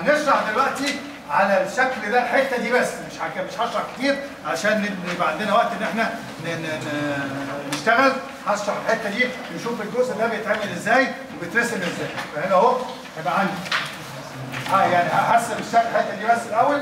هنشرح دلوقتي على الشكل ده الحته دي بس مش حك... مش هشرح كتير عشان يبقى عندنا وقت ان احنا ن... ن... ن... نشتغل هشرح الحته دي نشوف الجزء ده بيتعمل ازاي وبيترسم ازاي فهنا اهو هيبقى عندي اه يعني هقسم الشكل الحته دي بس الاول